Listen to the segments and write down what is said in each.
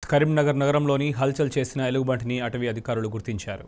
కరీంనగర్ నగరంలోని హల్చల్ చేసిన ఎలుగుబంటిని అటవీ అధికారులు గుర్తించారు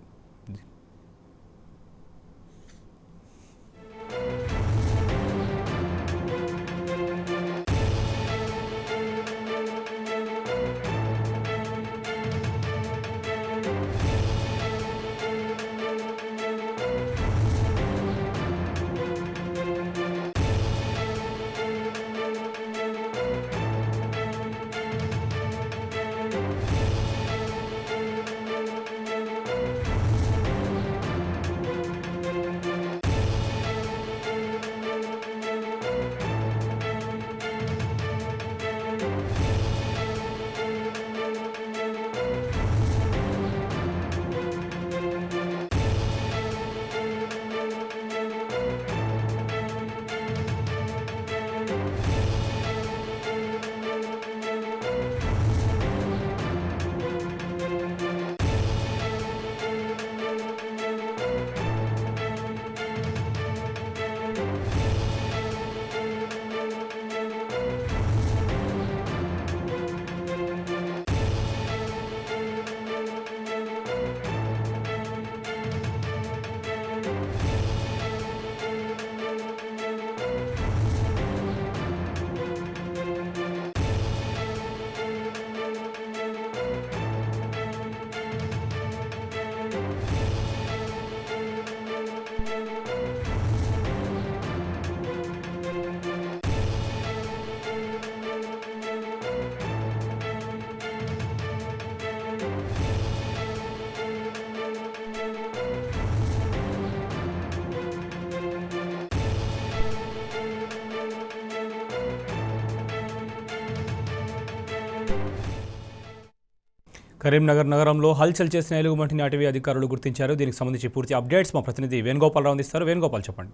కరీంనగర్ నగరంలో హల్చల్ చేసిన ఎలుగుబంటిని అటవీ అధికారులు గుర్తించారు దీనికి సంబంధించి పూర్తి అప్డేట్స్ మా ప్రతినిధి వేణుగోపాలరావు అందిస్తారు వేణుగోపాల్ చెప్పండి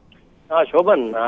ఆ, శోభన్ ఆ,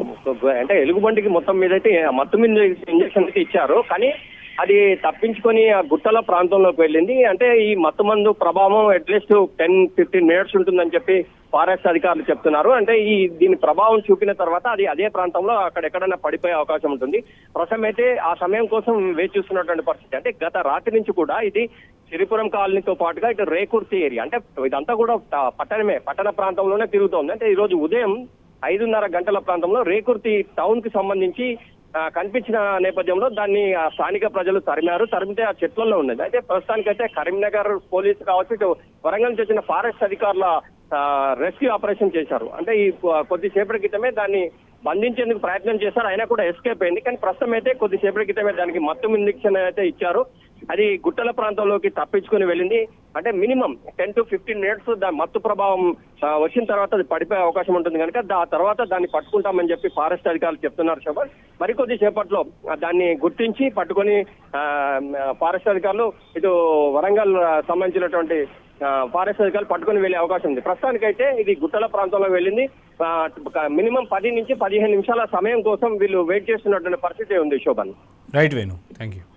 అంటే ఎలుగుబంటికి మొత్తం మీద అయితే మత్తు మీద ఇంజక్షన్ అయితే ఇచ్చారు కానీ అది తప్పించుకొని ఆ గుట్టల ప్రాంతంలోకి వెళ్ళింది అంటే ఈ మత్తు మందు ప్రభావం అట్లీస్ట్ టెన్ ఫిఫ్టీన్ మినిట్స్ ఉంటుందని చెప్పి ఫారెస్ట్ అధికారులు చెప్తున్నారు అంటే ఈ దీని ప్రభావం చూపిన తర్వాత అది అదే ప్రాంతంలో అక్కడ ఎక్కడైనా పడిపోయే అవకాశం ఉంటుంది ప్రస్తుతం అయితే ఆ సమయం కోసం వేచి చూస్తున్నటువంటి పరిస్థితి అంటే గత రాత్రి నుంచి కూడా ఇది సిరిపురం కాలనీతో పాటుగా ఇటు రేకుర్తి ఏరియా అంటే ఇదంతా కూడా ట- పట్టణమే పట్టణ ప్రాంతంలోనే తిరుగుతోంది అంటే ఈ రోజు ఉదయం ఐదున్నర గంటల ప్రాంతంలో రేకుర్తి టౌన్ కి సంబంధించి ఆ, కనిపించిన నేపథ్యంలో దాన్ని ఆ స్థానిక ప్రజలు తరిమారు తరిమితే ఆ చెట్లలో ఉన్నది అయితే ప్రస్తుతానికైతే కరీంనగర్ పోలీసు కావచ్చు ఇటు వరంగల్ నుంచి వచ్చిన ఫారెస్ట్ అధికారుల రెస్క్యూ ఆపరేషన్ చేశారు అంటే ఈ కొ- కొద్దిసేపటి క్రితమే దాన్ని బంధించేందుకు ప్రయత్నం చేశారు అయినా కూడా ఎస్కేప్ అయింది కానీ ప్రస్తుతం అయితే కొద్దిసేపటి క్రితమే దానికి మత్తు ఇంజక్షన్ అయితే ఇచ్చారు అది గుట్టల ప్రాంతంలోకి తప్పించుకుని వెళ్ళింది అంటే minimum ten to fifteen minutes దాని మత్తు ప్రభావం ఆ, వచ్చిన తర్వాత అది పడిపోయే అవకాశం ఉంటుంది కనుక దా తర్వాత దాన్ని పట్టుకుంటామని చెప్పి ఫారెస్ట్ అధికారులు చెప్తున్నారు శోభన్ మరికొద్ది సేపట్లో ఆ, దాన్ని గుర్తించి పట్టుకొని ఆ, ఫారెస్ట్ అధికారులు ఇటు వరంగల్ ఆ, సంబంధించినటువంటి ఆ, ఫారెస్ట్ అధికారులు పట్టుకొని వెళ్లే అవకాశం ఉంది ప్రస్తుతానికైతే ఇది గుట్టల ప్రాంతంలో వెళ్ళింది ఆ, మినిమం పది నుంచి పదిహేను నిమిషాల సమయం కోసం వీళ్ళు వెయిట్ చేస్తున్నటువంటి పరిస్థితి ఉంది Shobhan right Venu thank you